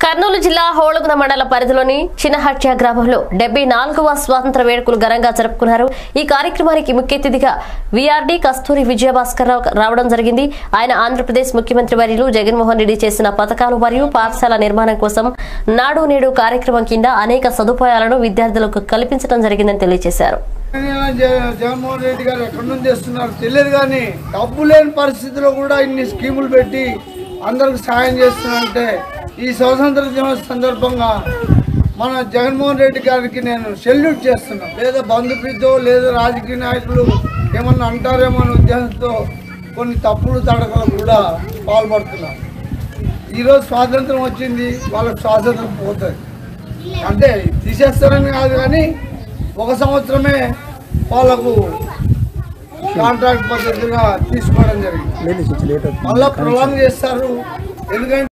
కర్నూలు జిల్లా హోళగున మండల పరిధిలోని చిన్నహట్య గ్రామంలో డెబ్బై నాలుగవ స్వాతంత్ర వేడుకలు ఘనంగా జరుపుకున్నారు ఈ కార్యక్రమానికి ముఖ్య అతిథిగా వీఆర్డీ కస్తూరి విజయభాస్కర్ రావు రావడం జరిగింది ఆయన ఆంధ్రప్రదేశ్ ముఖ్యమంత్రి వర్యులు జగన్మోహన్ రెడ్డి చేసిన పథకాలు మరియు పాఠశాల నిర్మాణం కోసం నాడు నేడు కార్యక్రమం కింద అనేక సదుపాయాలను విద్యార్థులకు కల్పించడం జరిగిందని తెలియజేశారు తెలంగాణ జ- జగన్మోహన్ రెడ్డి గారు ఎక్కడి నుంచి తెస్తున్నారు తెలియదు కానీ డబ్బు లేని పరిస్థితిలో కూడా ఇన్ని స్కీములు పెట్టి అందరికి సాయం చేస్తున్నారంటే ఈ స్వాతంత్ర దినోత్సవ సందర్భంగా మన జగన్మోహన్ రెడ్డి గారికి నేను సెల్యూట్ చేస్తున్నా లేదా బంధుప్రీతో లేదా రాజకీయ నాయకులు ఏమన్నా అంటారేమో అనే ఉద్దేశంతో కొన్ని తప్పుడు తడకలు కూడా పాల్పడుతున్నారు ఈరోజు స్వాతంత్రం వచ్చింది వాళ్ళకి స్వాతంత్రం పోతుంది అంటే తీసేస్తారని కాదు కానీ ఒక సంవత్సరమే వాళ్ళకు కాంట్రాక్ట్ పద్ధతిగా తీసుకోవడం జరిగింది మళ్ళీ ప్రొలాంగ్ చేస్తారు ఎందుకంటే